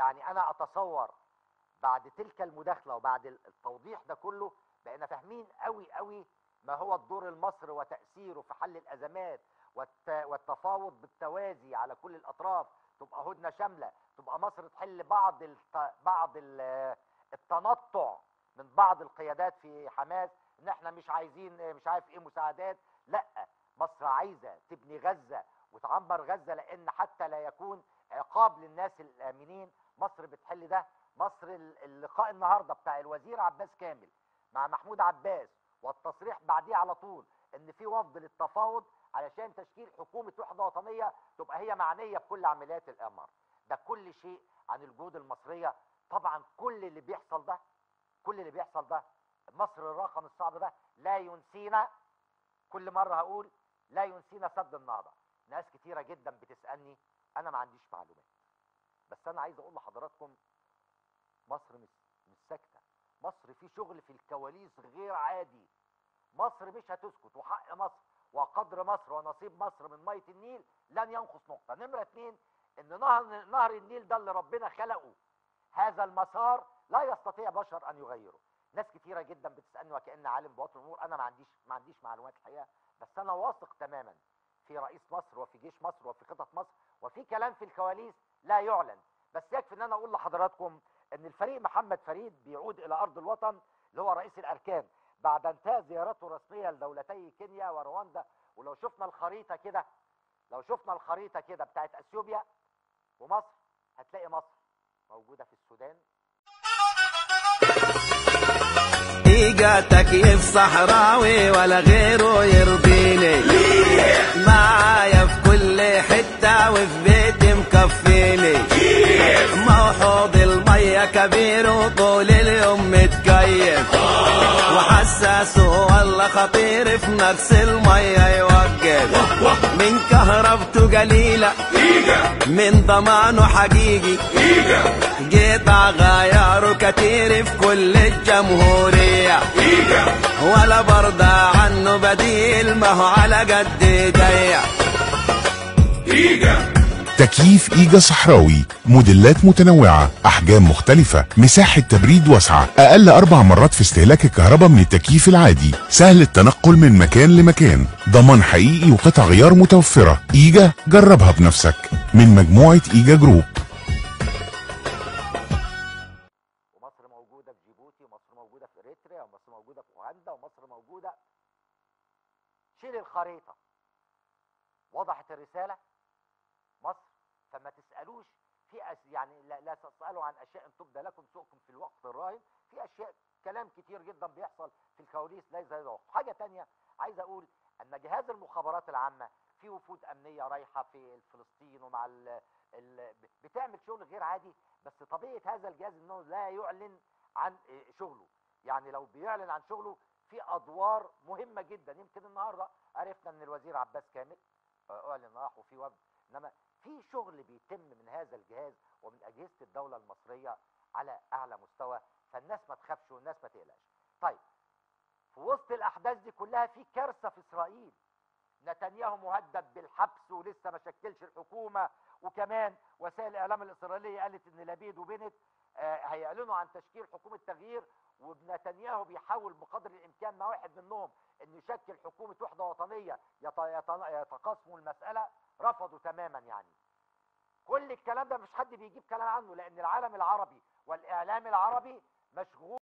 يعني انا اتصور بعد تلك المداخله وبعد التوضيح ده كله بقينا فاهمين قوي قوي ما هو الدور المصري وتاثيره في حل الازمات والتفاوض بالتوازي على كل الاطراف تبقى هدنه شامله تبقى مصر تحل بعض الت... بعض ال... التنطع من بعض القيادات في حماس ان احنا مش عايزين مش عارف ايه مساعدات لا مصر عايزه تبني غزه وتعمر غزه لان حتى لا يكون عقاب للناس الامنين مصر بتحل ده مصر اللقاء النهارده بتاع الوزير عباس كامل مع محمود عباس والتصريح بعديه على طول ان في وفد للتفاوض علشان تشكيل حكومه وحده وطنيه تبقى هي معنيه بكل عمليات الامر ده كل شيء عن الجهود المصريه طبعا كل اللي بيحصل ده كل اللي بيحصل ده مصر الرقم الصعب ده لا ينسينا كل مره هقول لا ينسينا سد النهضه ناس كتيره جدا بتسالني انا ما عنديش معلومات بس انا عايز اقول لحضراتكم مصر مش مش ساكته مصر في شغل في الكواليس غير عادي مصر مش هتسكت وحق مصر وقدر مصر ونصيب مصر من ميه النيل لن ينقص نقطه نمره اتنين ان نهر نهر النيل ده اللي ربنا خلقه هذا المسار لا يستطيع بشر ان يغيره ناس كتيره جدا بتسالني وكان عالم بوطن الامور انا ما عنديش ما عنديش معلومات الحقيقه بس انا واثق تماما في رئيس مصر وفي جيش مصر وفي خطط مصر وفي كلام في الكواليس لا يعلن بس يكفي ان انا اقول لحضراتكم ان الفريق محمد فريد بيعود الى ارض الوطن اللي هو رئيس الاركان بعد انتهاء زيارته الرسميه لدولتي كينيا ورواندا ولو شفنا الخريطه كده لو شفنا الخريطه كده بتاعت اثيوبيا ومصر هتلاقي مصر موجوده في السودان إيجا تكييف صحراوي ولا غيره يرضيني معايا في كل حتة وفي بيتي مكفيني موحوض المية كبير وطول اليوم متكيف وحساس والله خطير في نفس المية يوقف من كهربته قليلة من ضمانه حقيقي قطع غياره كتير في كل الجمهورية ولا برضى عنه بديل ما هو على قد ايديا تكييف إيجا صحراوي موديلات متنوعة أحجام مختلفة مساحة تبريد واسعة أقل أربع مرات في استهلاك الكهرباء من التكييف العادي سهل التنقل من مكان لمكان ضمان حقيقي وقطع غيار متوفرة إيجا جربها بنفسك من مجموعة إيجا جروب ومصر موجوده في جيبوتي ومصر موجوده في اريتريا ومصر موجوده في اوغندا ومصر موجوده شيل الخريطه وضحت الرساله مصر فما تسالوش في أس يعني لا, لا تسالوا عن اشياء تبدى لكم سوءكم في الوقت الراهن في اشياء كلام كتير جدا بيحصل في الكواليس ليس زي الوقت حاجه تانية عايز اقول ان جهاز المخابرات العامه في وفود امنيه رايحه في فلسطين ومع ال ال بتعمل شغل غير عادي بس طبيعه هذا الجهاز انه لا يعلن عن شغله يعني لو بيعلن عن شغله في ادوار مهمه جدا يمكن النهارده عرفنا ان الوزير عباس كامل اعلن راح وفي وفد انما في شغل بيتم من هذا الجهاز ومن اجهزه الدوله المصريه على اعلى مستوى فالناس ما تخافش والناس ما تقلقش. طيب في وسط الاحداث دي كلها في كارثه في اسرائيل. نتنياهو مهدد بالحبس ولسه ما شكلش الحكومه وكمان وسائل الاعلام الاسرائيليه قالت ان لبيد وبنت آه هيعلنوا عن تشكيل حكومه تغيير ونتنياهو بيحاول بقدر الامكان مع واحد منهم انه يشكل حكومه وحده وطنيه يتقاسموا المساله رفضوا تماما يعني كل الكلام ده مش حد بيجيب كلام عنه لان العالم العربي والاعلام العربي مشغول